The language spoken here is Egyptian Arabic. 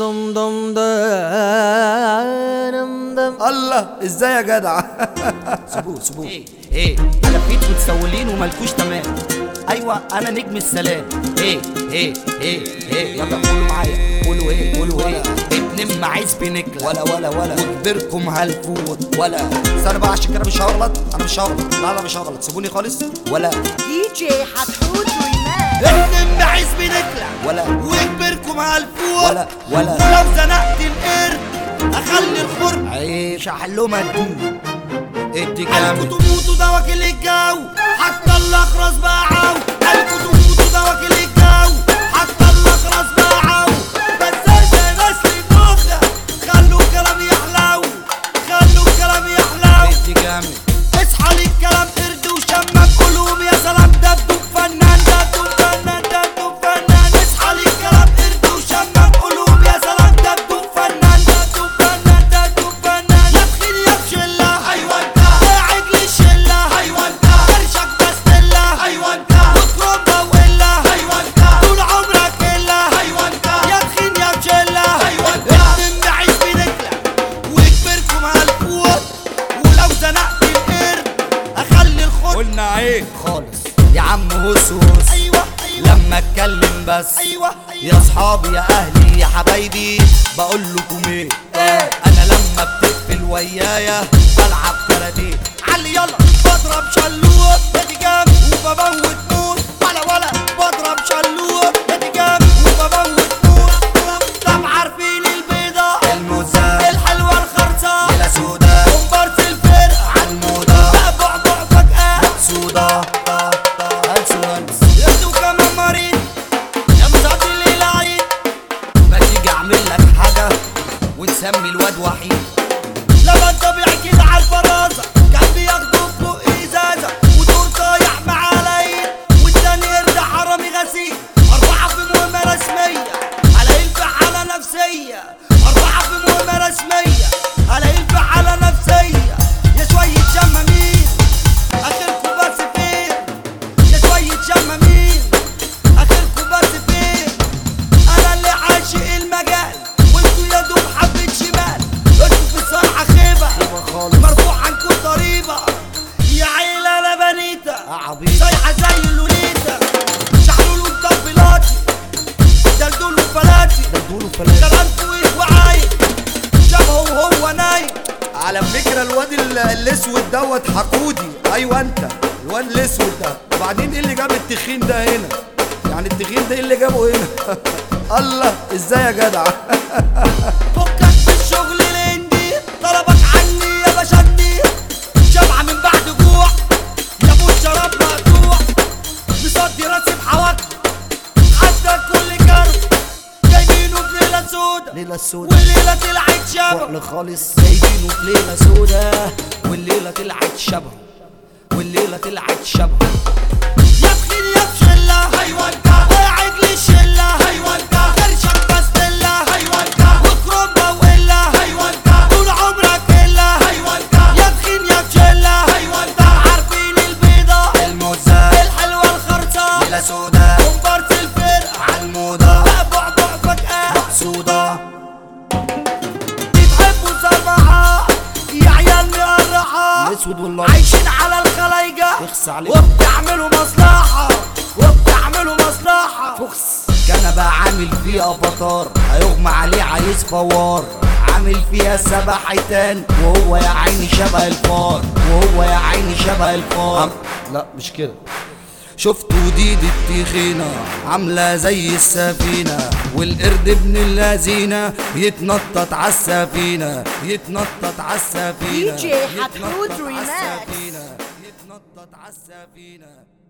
دم دم دم دم الله ازاي يا جدع سيبوه سيبوه ايه ايه انا فيت متسولين ومالكوش تمام ايوه انا نجم السلام ايه ايه ايه ايه يلا قولوا معايا قولوا ايه قولوا ايه ابن معيز بنكلة ولا ولا ولا وكبركم هالفوت ولا استنى بقى عشان كده مش هغلط انا مش هغلط لا لا مش هغلط سيبوني خالص ولا دي جي حتحوت ريماكس ابن معيز بنكلة ولا وكبركم هالفوت ولا ولا ولو زنقت القرد اخلي الخرم عيب مش هحلهم الدين ادي جامد تموتوا ده واكل الجو حتى الاخرس باعوا قالكوا تموتوا ده واكل الجو حتى الاخرس باعوا بس زي ناس الدخة خلوا الكلام يحلو خلوا الكلام يحلو ادي جامد اصحى للكلام قرد وشمك قلوب يا سلام ده بدوب فنان ده بدوب فنان ده بدوب فنان اصحى للكلام قرد وشمك قلوب يا سلام ده بدوب فنان ده بدوب فنان ده بدوب فنان يا تخين يا بشلة ايوه انت قاعد لي الشلة ايوه انت قرشك بستلة ايوه انت وكرومبا وإلا ايوه انت طول عمرك إلا ايوه انت يا تخين يا بشلة ايوه انت ابن عيش بنكلة وكبركم هالفوت ولو زنقت القرد اخلي الخد قلنا ايه خالص يا عم هوس هوس ايوه ايوه لما اتكلم بس ايوه يا اصحابي يا اهلي يا حبايبي بقول لكم ايه انا لما بتقفل ويايا بلعب كاراتيه علي يلا بضرب شلوت ادي جام وبموت موت ولا ولا بضرب شلوت ادي جام وبموت موت طب عارفين البيضة الموزة الحلوة الخرصة ليلة سودا كومبارس الفرقة عالموضة بعبع فجأة سودا انتوا كمان مريض يا مصاب الليل عيد ما تيجي اعمل لك حاجة ونسمي الواد وحيد لما انت بيحكي على الفرازة كان بياخدوا فوق ازازة ودور طايح مع العيد والتاني يرجع حرامي غسيل أربعة في مهمة رسمية على الفعالة نفسية أربعة في مهمة رسمية على الفعالة نفسية يا شوية شمامين آخركم بس فين يا شوية شمامين آخركم بس فين انا اللي عاشق المجال وانتوا يا دوب حبة شمال انتوا في الصنعة خيبة مرفوع عنكم ضريبة يا عيلة انا بنيتة صيحة زي اللوليتا شعره له مطبلاتي دلدول وفلاتي دلدول وفلاتي كلامكوا ايه وعايد شبهه وهو نايم على فكرة الواد ال- الاسود دوت حقودي ايوه انت الواد الاسود ده وبعدين ايه اللي جاب التخين ده هنا يعني التخين ده ايه اللي جابه هنا الله ازاي يا جدع فكك من الشغل الهندي طلبك عني يا بشندي شبعة من بعد جوع يا ابو الشراب مقطوع مصدي راسي بحواك حتى كل كرب جايبينه في ليلة سودا ليلة السوداء والليلة طلعت شبه وحل خالص جايبينه في ليلة سودا والليلة طلعت شبه والليلة طلعت شبه يا تخين يا بشلة ايوه انت قاعد لي الشلة ايوه انت قرشك بستلة ايوه انت وكرومبا وإلا ايوه انت طول عمرك إلا ايوه انت يا تخين يا بشلة ايوه انت عارفين البيضة الموزة الحلوة الخرصة ليلة سودا كومبارس الفرقة عالموضة بعبع فجأة مقصودة بتحبوا سماحة يا عيال مقرحة الاسود والله عايشين على الخلايجة اخس عليك وبتعملوا مصلحة وبتعملوا مصلحة فخس كان بقى عامل فيه افاتار هيغمى عليه عايز فوار عامل فيها سبع حيتان وهو يا عيني شبه الفار وهو يا عيني شبه الفار لا مش كده شفتوا ديد التخينة عاملة زي السفينة والقرد ابن اللذينة يتنطط عالسفينة يتنطط عالسفينة DJ حتحوت يتنطط ريماكس. عالسفينة يتنطط عالسفينة